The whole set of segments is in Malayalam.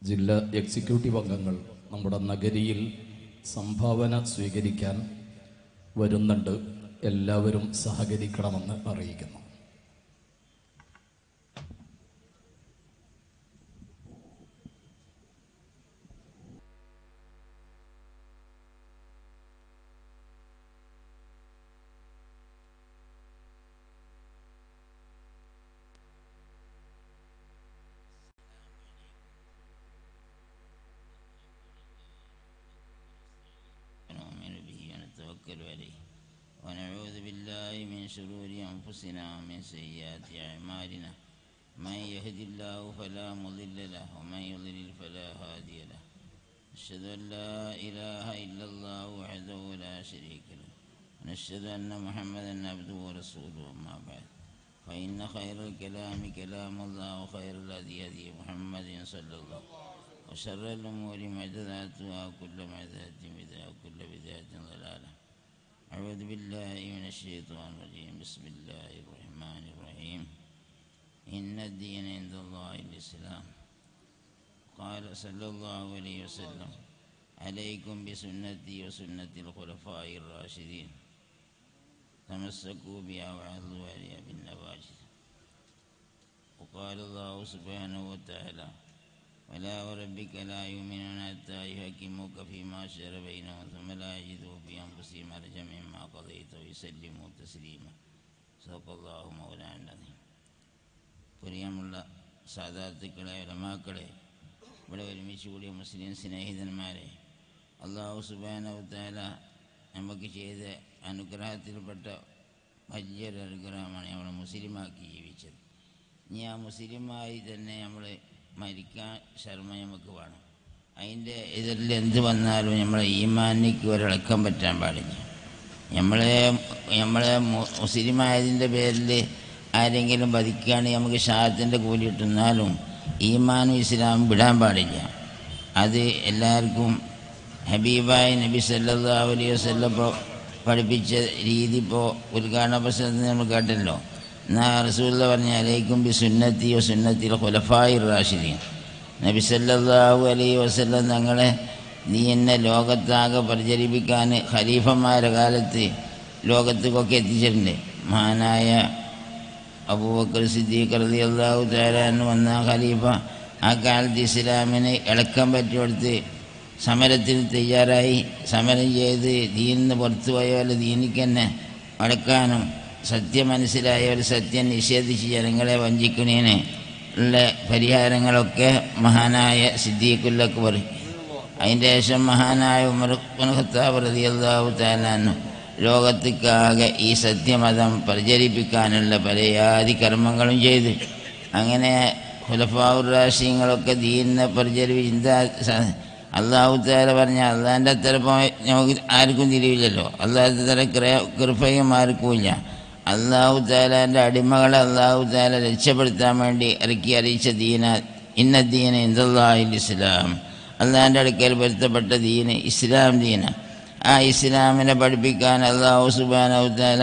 ജില്ലാ എക്സിക്യൂട്ടീവ് അംഗങ്ങൾ നമ്മുടെ നഗരിയിൽ സംഭാവന സ്വീകരിക്കാൻ വരുന്നുണ്ട് എല്ലാവരും സഹകരിക്കണമെന്ന് അറിയിക്കുന്നു ونؤمن به ونتوكل عليه ونعوذ بالله من شرور أنفسنا ومن سيئات أعمالنا من يهد الله فلا مضل له ومن يضلل فلا هادي له أشهد أن لا إله إلا الله وحده لا شريك له ونشهد أن محمدا عبده ورسوله أما بعد فإن خير الكلام كلام الله وخير الهدي هدي محمد صلى الله عليه وسلم وشر الأمور محدثاتها وكل محدثة بدعة وكل بدعة ضلالة أعوذ بالله من الشيطان الرجيم بسم الله الرحمن الرحيم إن الدين عند الله الإسلام قال صلى الله عليه وسلم عليكم بسنتي وسنة الخلفاء الراشدين تمسكوا بها وعضوا عليها بالنواجذ وقال الله سبحانه وتعالى ولا وربك لا يؤمنون حتى يحكموك فيما شجر بينهم ثم لا يجدوا في أنفسهم حرجا مما قضيت ويسلموا تسليما صدق الله مولانا العظيم പ്രിയമുള്ള സാധാർത്ഥിക്കളെ ഉലമാക്കളെ ഇവിടെ ഒരുമിച്ച് കൂടിയ മുസ്ലിം സ്നേഹിതന്മാരെ അള്ളാഹു സുബാനവത്താല നമുക്ക് ചെയ്ത അനുഗ്രഹത്തിൽപ്പെട്ട വലിയൊരു അനുഗ്രഹമാണ് നമ്മൾ മുസ്ലിമാക്കി ജീവിച്ചത് ഇനി ആ മുസ്ലിമായി തന്നെ നമ്മൾ മരിക്കാൻ ശർമ്മ നമുക്ക് വേണം അതിൻ്റെ ഇതിൽ എന്ത് വന്നാലും നമ്മളെ ഈമാനിക്ക് ഒരിളക്കം പറ്റാൻ പാടില്ല നമ്മളെ നമ്മളെ മു- മുസ്ലിമായതിൻ്റെ പേരിൽ ആരെങ്കിലും വധിക്കുകയാണെങ്കിൽ നമുക്ക് ഷാഹത്തിൻ്റെ കൂലി കിട്ടുന്നാലും ഈമാനും ഇസ്ലാമും വിടാൻ പാടില്ല അത് എല്ലാവർക്കും ഹബീബായ നബി സല്ലല്ലാഹു അലൈഹി വസല്ലം ഇപ്പോൾ പഠിപ്പിച്ച രീതി ഇപ്പോൾ ഉദ്ഘാടന പ്രസംഗത്തിൽ നമ്മൾ കേട്ടല്ലോ എന്നാ റസൂല്ല പറഞ്ഞ അലൈക്കും ബി സുന്നത്തി വ സുന്നത്തിൽ ഖുലഫായി റാഷിദീൻ നബി സല്ലല്ലാഹു അലൈഹി വസല്ലം തങ്ങളെ ദീനെ ലോകത്താകെ പ്രചരിപ്പിക്കാൻ ഖലീഫന്മാരുടെ കാലത്ത് ലോകത്തേക്കൊക്കെ എത്തിച്ചിട്ടുണ്ട് മഹാനായ അബൂബക്കർ സിദ്ദീഖ് റളി അള്ളാഹു തേരാന്ന് വന്ന ഖലീഫ ആ കാലത്ത് ഇസ്ലാമിന് ഇളക്കം പറ്റിയെടുത്ത് സമരത്തിന് തയ്യാറായി സമരം ചെയ്ത് ദീനിന്ന് പുറത്തു പോയവരെ ദീനിക്ക് തന്നെ അടക്കാനും സത്യം മനസ്സിലായവർ സത്യം നിഷേധിച്ച് ജനങ്ങളെ വഞ്ചിക്കുന്നതിന് ഉള്ള പരിഹാരങ്ങളൊക്കെ മഹാനായ സിദ്ദീഖുല്ലക്ക് പറയും അതിൻ്റെ ശേഷം മഹാനായ ഉമർ ഇബ്നു ഖത്താബ് റളിയല്ലാഹു തആലാനു ലോകത്തേക്കാകെ ഈ സത്യമതം പ്രചരിപ്പിക്കാനുള്ള പലയാതി കർമ്മങ്ങളും ചെയ്ത് അങ്ങനെ ഖുലഫാവുറാശിങ്ങളൊക്കെ ദീനിനെ പ്രചരിപ്പിച്ച അള്ളാഹു താല പറഞ്ഞ അള്ളാഹിൻ്റെ തലപ്പം നമുക്ക് ആർക്കും തിരിയില്ലല്ലോ അള്ളാഹു തല കൃപയും ആർക്കുമില്ല അള്ളാഹു താലാൻ്റെ അടിമകളെ അള്ളാഹു താല രക്ഷപ്പെടുത്താൻ വേണ്ടി ഇറക്കി അറിയിച്ച ദീന ഇന്ന ദീന ഇന്ദാഹിൽ ഇസ്ലാം അള്ളാഹിൻ്റെ അടുക്കൽ വരുത്തപ്പെട്ട ദീന് ഇസ്ലാം ദീന ആ ഇസ്ലാമിനെ പഠിപ്പിക്കാൻ അള്ളാഹു സുബാനഹു താല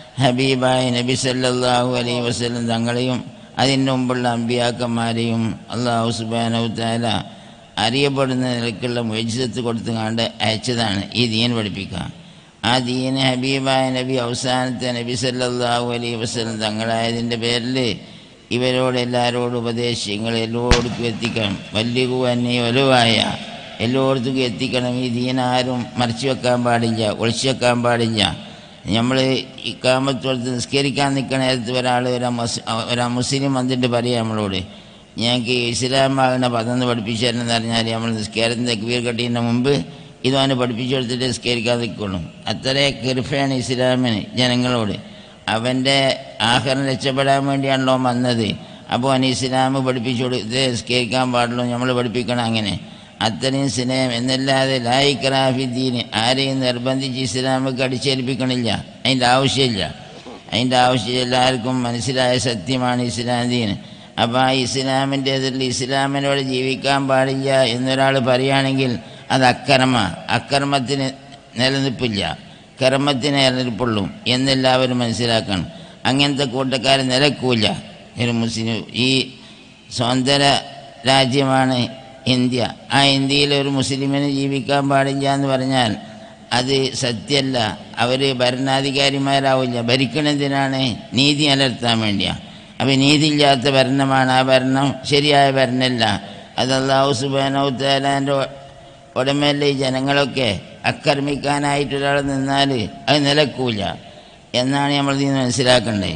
ഹബീബായ നബി സല്ലല്ലാഹു അലൈഹി വസല്ലം തങ്ങളെയും അതിൻ്റെ മുമ്പുള്ള അമ്പിയാക്കന്മാരെയും അള്ളാഹു സുബാനഹു താല അറിയപ്പെടുന്ന നിലക്കുള്ള മൊയ്ജിസത്ത് കൊടുത്തുകൊണ്ട് അയച്ചതാണ് ഈ ദീൻ പഠിപ്പിക്കുക ആ ദീന് ഹബീബായ നബി അവസാനത്തെ നബി സല്ലല്ലാഹു അലൈഹി വസല്ലം തങ്ങളായതിൻ്റെ പേരിൽ ഇവരോട് എല്ലാവരോടും ഉപദേശിച്ച് നിങ്ങൾ എല്ലായിടത്തും എത്തിക്കണം വല്യകു തന്നെ വലുവായ എല്ലായിടത്തും എത്തിക്കണം ഈ ദീൻ ആരും മറച്ചു വെക്കാൻ പാടില്ല ഒളിച്ചു വെക്കാൻ പാടില്ല നമ്മൾ ഈ കാമത്തോടത്ത് നിസ്കരിക്കാൻ നിൽക്കണ നേരത്ത് ഒരാൾ ഒരു മുസ് ഒരു മുസ്ലിം വന്നിട്ട് പറയാം നമ്മളോട് ഞങ്ങൾക്ക് ഇസ്ലാമാകുന്ന പദം പഠിപ്പിച്ചു തരണമെന്ന് പറഞ്ഞാൽ നമ്മൾ നിസ്കാരത്തിന് തെക്കുവീർ കെട്ടിയതിൻ്റെ മുമ്പ് ഇതുവാന് പഠിപ്പിച്ചു കൊടുത്തിട്ട് നിസ്കരിക്കാൻ നിൽക്കുള്ളൂ അത്ര കൃപയാണ് ഇസ്ലാമിന് ജനങ്ങളോട് അവൻ്റെ ആഹാരം രക്ഷപ്പെടാൻ വേണ്ടിയാണല്ലോ വന്നത് അപ്പോൾ അവൻ ഇസ്ലാം പഠിപ്പിച്ചു കൊടു ഇത് നിസ്കരിക്കാൻ പാടുള്ളൂ നമ്മൾ പഠിപ്പിക്കണം അങ്ങനെ അത്രയും സ്നേഹം എന്നല്ലാതെ ലായിക്കറാഫിദ്ദീന് ആരെയും നിർബന്ധിച്ച് ഇസ്ലാമൊക്കെ അടിച്ചേൽപ്പിക്കണില്ല അതിൻ്റെ ആവശ്യമില്ല അതിൻ്റെ ആവശ്യം എല്ലാവർക്കും മനസ്സിലായ സത്യമാണ് ഇസ്ലാം ദീൻ അപ്പോൾ ആ ഇസ്ലാമിൻ്റെ എതിരിൽ ഇസ്ലാമിനോട് ജീവിക്കാൻ പാടില്ല എന്നൊരാൾ പറയുകയാണെങ്കിൽ അത് അക്രമ അക്രമത്തിന് നിലനിൽപ്പില്ല കർമ്മത്തിന് നിലനിൽപ്പുള്ളൂ എന്നെല്ലാവരും മനസ്സിലാക്കണം അങ്ങനത്തെ കൂട്ടക്കാർ നിലക്കൂല ഒരു മുസ്ലിം ഈ സ്വതന്ത്ര രാജ്യമാണ് ഇന്ത്യ ആ ഇന്ത്യയിൽ ഒരു മുസ്ലിമിന് ജീവിക്കാൻ പാടില്ല എന്ന് പറഞ്ഞാൽ അത് സത്യമല്ല അവർ ഭരണാധികാരിമാരാവില്ല ഭരിക്കണെന്തിനാണ് നീതി നിലനിർത്താൻ വേണ്ടിയാണ് അപ്പം നീതിയില്ലാത്ത ഭരണമാണ് ആ ഭരണം ശരിയായ ഭരണമല്ല അത് അള്ളാഹു സുബാനൗത്താലാൻ്റെ ഉടമയല്ല ഈ ജനങ്ങളൊക്കെ ആക്രമിക്കാനായിട്ട് ഒരാൾ നിന്നാൽ അത് നിലക്കൂല എന്നാണ് നമ്മൾ ഇതിന് മനസ്സിലാക്കേണ്ടത്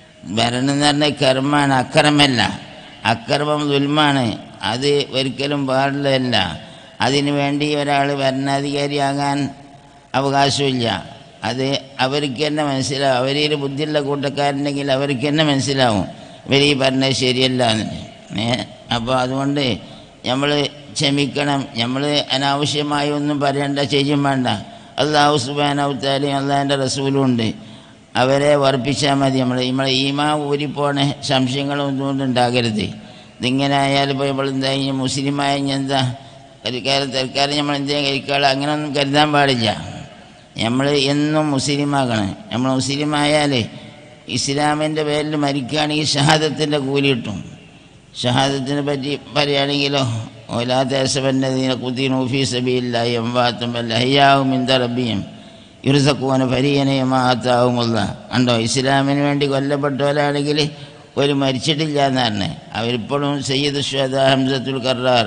ഭരണം എന്ന് പറഞ്ഞാൽ കർമ്മമാണ് അക്രമല്ല അക്രമം ദുൽമാണ് അത് ഒരിക്കലും പാടുള്ളതല്ല അതിനു വേണ്ടി ഒരാൾ ഭരണാധികാരിയാകാൻ അവകാശമില്ല അത് അവർക്ക് തന്നെ മനസ്സിലാവും അവരിൽ ബുദ്ധിയുള്ള കൂട്ടക്കാരുണ്ടെങ്കിൽ അവർക്ക് തന്നെ മനസ്സിലാവും ഇവർ ഈ പറഞ്ഞത് ശരിയല്ല എന്ന് ഏ അപ്പോൾ അതുകൊണ്ട് നമ്മൾ ക്ഷമിക്കണം നമ്മൾ അനാവശ്യമായി ഒന്നും പറയണ്ട ചെയ്യും വേണ്ട അള്ളാഹു സുബാനൗത്താലും അള്ളാഹിൻ്റെ റസൂലും ഉണ്ട് അവരെ വർപ്പിച്ചാൽ മതി നമ്മൾ നമ്മളെ ഈമാ ഊരിപ്പോണ സംശയങ്ങളൊന്നും കൊണ്ട് ഉണ്ടാകരുത് ഇതിങ്ങനെ ആയാലും ഇപ്പോൾ നമ്മൾ എന്താ ഇനി മുസ്ലിമായ ഇനി എന്താ തൽക്കാലം തൽക്കാലം നമ്മൾ എന്തെങ്കിലും കഴിക്കാളോ അങ്ങനെയൊന്നും കരുതാൻ പാടില്ല നമ്മൾ എന്നും മുസ്ലിമാകണം നമ്മൾ മുസ്ലിമായാൽ ഇസ്ലാമിൻ്റെ പേരിൽ മരിക്കുകയാണെങ്കിൽ ഷഹാദത്തിൻ്റെ കൂലി കിട്ടും ഷഹാദത്തിനെ പറ്റി പറയുകയാണെങ്കിലോ ഓലാദേശവന്നതിനെ കുത്തിനൂഫി സബിയില്ല എംവാത്തും വല്ല ഹയ്യാവും ഇന്ത റബ്ബിയും ഇറുസക്കൂന ഫരീയനെയും ആത്താവുമുള്ള ഉണ്ടോ ഇസ്ലാമിന് വേണ്ടി കൊല്ലപ്പെട്ടവരാണെങ്കിൽ ഒരു മരിച്ചിട്ടില്ല എന്നാണ് അവരിപ്പോഴും സയ്യിദ് ഷുഹദ ഹംസത്തുൽ കറാർ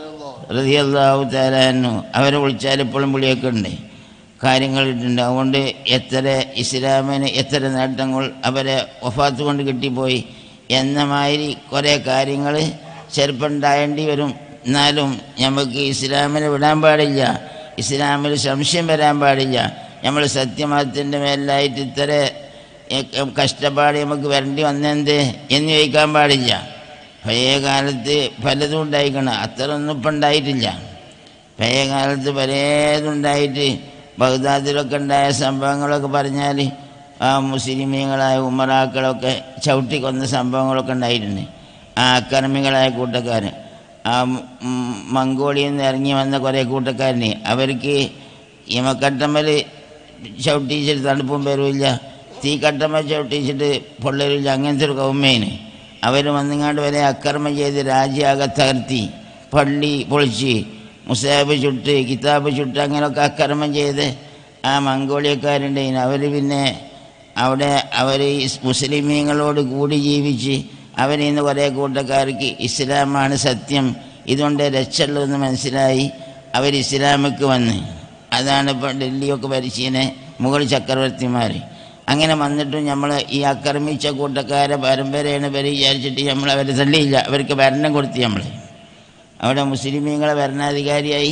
റതിയല്ലാഹു താലാന്നു അവരെ വിളിച്ചാൽ ഇപ്പോഴും വിളിയൊക്കെ ഉണ്ട് കാര്യങ്ങളിട്ടുണ്ട് അതുകൊണ്ട് എത്ര ഇസ്ലാമിന് എത്ര നേട്ടങ്ങൾ അവരെ ഒഫാത്ത് കൊണ്ട് കിട്ടിപ്പോയി എന്ന മാതിരി കുറേ കാര്യങ്ങൾ ചിലപ്പോൾ ഉണ്ടായേണ്ടി വരും എന്നാലും നമുക്ക് ഇസ്ലാമിനെ വിടാൻ പാടില്ല ഇസ്ലാമിൽ സംശയം വരാൻ പാടില്ല നമ്മൾ സത്യമതത്തിൻ്റെ മേലായിട്ട് ഇത്ര എ- കഷ്ടപ്പാട് നമുക്ക് വരേണ്ടി വന്നെന്ത് എന്ന് ചോദിക്കാൻ പാടില്ല പഴയ കാലത്ത് പലതും ഉണ്ടായിക്കണം അത്ര ഒന്നും ഇപ്പം ഉണ്ടായിട്ടില്ല പഴയ കാലത്ത് പലതുണ്ടായിട്ട് ബഗ്ദാദിലൊക്കെ ഉണ്ടായ സംഭവങ്ങളൊക്കെ പറഞ്ഞാൽ ആ മുസ്ലിമീങ്ങളായ ഉമറാക്കളൊക്കെ ചവിട്ടി കൊന്ന സംഭവങ്ങളൊക്കെ ഉണ്ടായിട്ടുണ്ട് ആ അക്രമികളായ കൂട്ടക്കാർ ആ ഉം, മംഗോളിയിൽ നിന്ന് ഇറങ്ങി വന്ന കുറേ കൂട്ടക്കാരന് അവർക്ക് യമക്കട്ടമ്മൽ ചവിട്ടിച്ചിട്ട് തണുപ്പും വരില്ല തീ കട്ടമ്മ ചവിട്ടിച്ചിട്ട് പൊള്ളരില്ല അങ്ങനത്തെ ഒരു കൗമേന് അവർ വന്നിങ്ങാണ്ട് വരെ അക്രമം ചെയ്ത് രാജ്യാകെ തകർത്തി പള്ളി പൊളിച്ച് മുസാബ് ചുട്ട് കിതാബ് ചുട്ട് അങ്ങനെയൊക്കെ അക്രമം ചെയ്ത് ആ മംഗോളിയക്കാരുണ്ടെങ്കിൽ അവർ പിന്നെ അവിടെ അവർ മുസ്ലിമീങ്ങളോട് കൂടി ജീവിച്ച് അവരിൽ നിന്ന് കുറേ കൂട്ടക്കാർക്ക് ഇസ്ലാമാണ് സത്യം ഇതുകൊണ്ട് രക്ഷയുള്ളൂ എന്ന് മനസ്സിലായി അവർ ഇസ്ലാമിക്ക് വന്ന് അതാണ് ഇപ്പോൾ ഡൽഹിയൊക്കെ ഭരിച്ചതിനെ മുഗൾ ചക്രവർത്തിമാർ അങ്ങനെ വന്നിട്ടും നമ്മൾ ഈ ആക്രമിച്ച കൂട്ടക്കാരെ പരമ്പരയാണ് ഇവർ വിചാരിച്ചിട്ട് നമ്മൾ അവരെ തള്ളിയില്ല അവർക്ക് ഭരണം കൊടുത്തു നമ്മൾ അവിടെ മുസ്ലിമീങ്ങളെ ഭരണാധികാരിയായി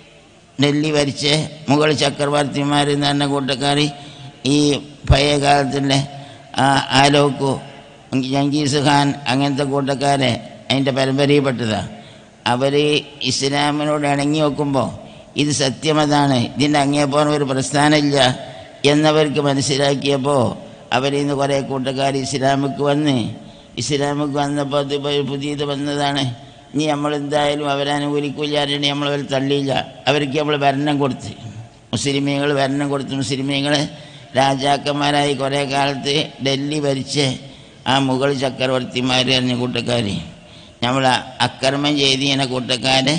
ഡൽഹി ഭരിച്ച മുഗൾ ചക്രവർത്തിമാർ എന്ന് പറഞ്ഞ കൂട്ടക്കാർ ഈ പഴയ കാലത്തിൻ്റെ ആ ആലോക്കു ജംഗീസ് ഖാൻ അങ്ങനത്തെ കൂട്ടക്കാരെ അതിൻ്റെ പരമ്പരയിൽപ്പെട്ടതാണ് അവർ ഇസ്ലാമിനോട് ഇണങ്ങി നോക്കുമ്പോൾ ഇത് സത്യമതാണ് ഇതിൻ്റെ അങ്ങേപ്പോഴും ഒരു പ്രസ്ഥാനമില്ല എന്നവർക്ക് മനസ്സിലാക്കിയപ്പോൾ അവരിൽ നിന്ന് കുറേ കൂട്ടക്കാർ ഇസ്ലാമിക്ക് വന്ന് ഇസ്ലാമിക്ക് വന്നപ്പോൾ ഇത് ഇപ്പൊ പുതിയത് വന്നതാണ് ഇനി നമ്മൾ എന്തായാലും അവരനുകൂലിക്കില്ലാണ്ട് നമ്മൾ അവർ തള്ളിയില്ല അവർക്ക് നമ്മൾ ഭരണം കൊടുത്ത് മുസ്ലിമീങ്ങൾ ഭരണം കൊടുത്ത് മുസ്ലിമീങ്ങൾ രാജാക്കന്മാരായി കുറേ കാലത്ത് ഡൽഹി ഭരിച്ച് ആ മുഗൾ ചക്രവർത്തിമാർ പറഞ്ഞ കൂട്ടക്കാർ നമ്മൾ അക്രമം ചെയ്തിങ്ങനെ കൂട്ടക്കാരെ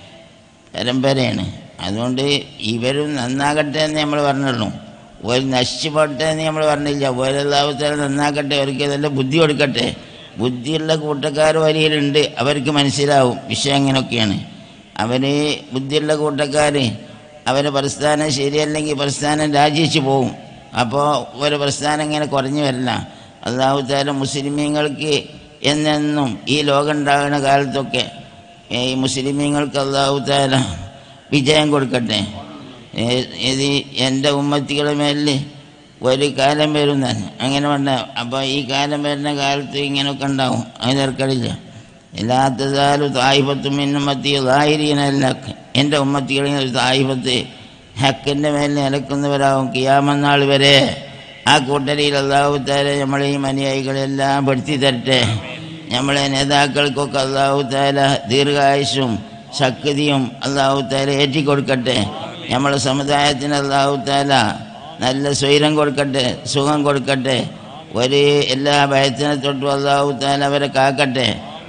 പരമ്പരയാണ് അതുകൊണ്ട് ഇവരും നന്നാകട്ടെ എന്ന് നമ്മൾ പറഞ്ഞുള്ളൂ ഒരു നശിച്ചു പോട്ടെ എന്ന് നമ്മൾ പറഞ്ഞില്ല ഓരോല്ലാവത്താൽ നന്നാക്കട്ടെ അവർക്ക് നല്ല ബുദ്ധി കൊടുക്കട്ടെ ബുദ്ധിയുള്ള കൂട്ടക്കാർ വരിയിലുണ്ട് അവർക്ക് മനസ്സിലാവും വിഷയം അങ്ങനെയൊക്കെയാണ് അവർ ബുദ്ധിയുള്ള കൂട്ടക്കാർ അവരെ പ്രസ്ഥാനം ശരിയല്ലെങ്കിൽ പ്രസ്ഥാനം രാജിച്ച് പോവും അപ്പോൾ ഒരു പ്രസ്ഥാനം ഇങ്ങനെ കുറഞ്ഞു വരില്ല അള്ളാഹുത്താല മുസ്ലിമീങ്ങൾക്ക് എന്നെന്നും ഈ ലോകം ഉണ്ടാകുന്ന കാലത്തൊക്കെ ഈ മുസ്ലിമീങ്ങൾക്ക് അള്ളാഹുത്താല വിജയം കൊടുക്കട്ടെ ഏ- ഇത് എൻ്റെ ഉമ്മത്തികളുടെ മേലിൽ ഒരു കാലം വരും ഞാൻ അങ്ങനെ പറഞ്ഞ അപ്പോൾ ഈ കാലം വരുന്ന കാലത്ത് ഇങ്ങനെയൊക്കെ ഉണ്ടാവും അത് തിരക്കടില്ല എല്ലാത്തതാലും തായിഫത്തും ഇന്നുമത്തി തായിരിക്കണല്ല എൻ്റെ ഉമ്മത്തികളിൽ ഒരു തായിഫത്ത് ഹക്കിൻ്റെ മേൽ നിലക്കുന്നവരാകും കിയാമന്നാൾ വരെ ആ കൂട്ടരിയിൽ അള്ളാഹുത്താല നമ്മളെ ഈ അനുയായികളെല്ലാം പെടുത്തി തരട്ടെ നമ്മളെ നേതാക്കൾക്കൊക്കെ അള്ളാഹുത്താല ദീർഘായുസും ശക്തിയും അള്ളാഹുത്താല ഏറ്റിക്കൊടുക്കട്ടെ നമ്മളെ സമുദായത്തിന് അള്ളാഹുത്താല നല്ല സ്വൈരം കൊടുക്കട്ടെ സുഖം കൊടുക്കട്ടെ ഒരു എല്ലാ ഭയത്തിനെ തൊട്ടും അള്ളാഹുത്താല അവരെ കാക്കട്ടെ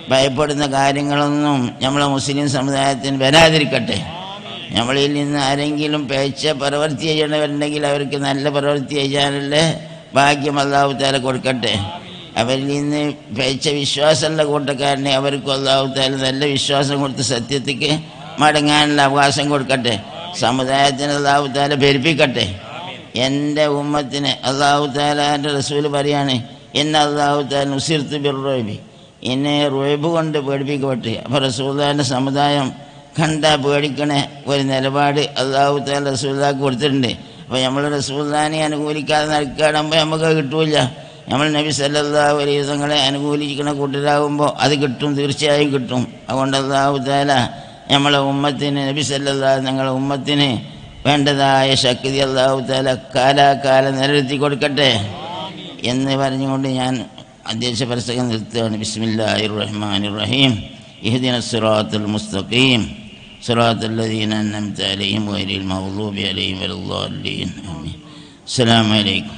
ഭയപ്പെടുന്ന കാര്യങ്ങളൊന്നും നമ്മളെ മുസ്ലിം സമുദായത്തിന് വരാതിരിക്കട്ടെ നമ്മളിൽ നിന്ന് ആരെങ്കിലും പേച്ച പ്രവൃത്തി ചെയ്യണവരുണ്ടെങ്കിൽ അവർക്ക് നല്ല പ്രവൃത്തി ചെയ്യാനുള്ള ഭാഗ്യം അള്ളാഹു താല കൊടുക്കട്ടെ അവരിൽ നിന്ന് പേച്ച വിശ്വാസമുള്ള കൂട്ടക്കാരനെ അവർക്ക് അള്ളാഹു താല നല്ല വിശ്വാസം കൊടുത്ത് സത്യത്തിക്ക് മടങ്ങാനുള്ള അവകാശം കൊടുക്കട്ടെ സമുദായത്തിന് അള്ളാഹു താല പെരുപ്പിക്കട്ടെ എൻ്റെ ഉമ്മത്തിന് അള്ളാഹു താലാൻ്റെ റസൂൽ പറയാണ് എന്നെ അള്ളാഹു താല നുസിർത്ത് ബിർറോബി എന്നെ റോബ് കൊണ്ട് പേടിപ്പിക്കട്ടെ അപ്പോൾ റസൂല്ലാൻ്റെ സമുദായം കണ്ട പേടിക്കണേ ഒരു നിലപാട് അള്ളാഹു താല റസൂല്ലാക്ക് കൊടുത്തിട്ടുണ്ട് അപ്പോൾ നമ്മൾ റസൂല്ലാനെ അനുകൂലിക്കാതെ നടക്കുകയാകുമ്പോൾ നമുക്ക് അത് കിട്ടൂല നമ്മൾ നബി സല്ലല്ലാഹു അലൈഹി വസല്ലങ്ങളെ അനുകൂലിക്കുന്ന കൂട്ടരാകുമ്പോൾ അത് കിട്ടും തീർച്ചയായും കിട്ടും അതുകൊണ്ട് അള്ളാഹു താല നമ്മളെ ഉമ്മത്തിന് നബി സല്ലല്ലാഹു ഞങ്ങളെ ഉമ്മത്തിന് വേണ്ടതായ ശക്തി അള്ളാഹു താല കാലാകാലം നിലനിർത്തി കൊടുക്കട്ടെ എന്ന് പറഞ്ഞുകൊണ്ട് ഞാൻ അധ്യക്ഷ പ്രസംഗം നിർത്തുകയാണ് ബിസ്മില്ലാഹിർ റഹ്മാനിർ റഹീം ഇഹ്ദിന സിറാത്തുൽ മുസ്തഖീം صراط الذين أنعمت عليهم غير المغضوب عليهم ولا الضالين آمين السلام عليكم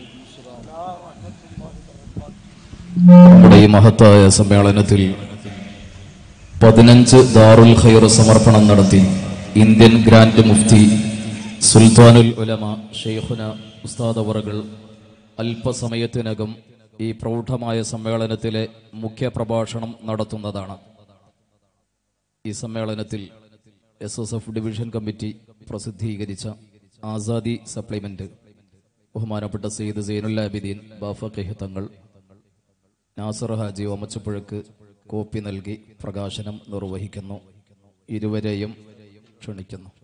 നമ്മുടെ ഈ മഹത്തായ സമ്മേളനത്തിൽ പതിനഞ്ച് ദാറുൽ ഖൈർ സമർപ്പണം നടത്തി ഇന്ത്യൻ ഗ്രാൻഡ് മുഫ്തി സുൽത്താനുൽ ഉലമ ഷെയ്ഖുന ഉസ്താദ് അവറുകൾ അല്പസമയത്തിനകം ഈ പ്രൗഢമായ സമ്മേളനത്തിലെ മുഖ്യ പ്രഭാഷണം നടത്തുന്നതാണ് ഈ സമ്മേളനത്തിൽ S S F division committee പ്രസിദ്ധീകരിച്ച ആസാദി സപ്ലിമെന്റ് ബഹുമാനപ്പെട്ട സെയ്ദ് സൈനുൽ ആബിദീൻ ബാഫഖിഹ് തങ്ങൾ നാസർ ഹാജി ഓമച്ചപ്പുഴക്ക് കോപ്പി നൽകി പ്രകാശനം നിർവഹിക്കുന്നു ഇരുവരെയും ക്ഷണിക്കുന്നു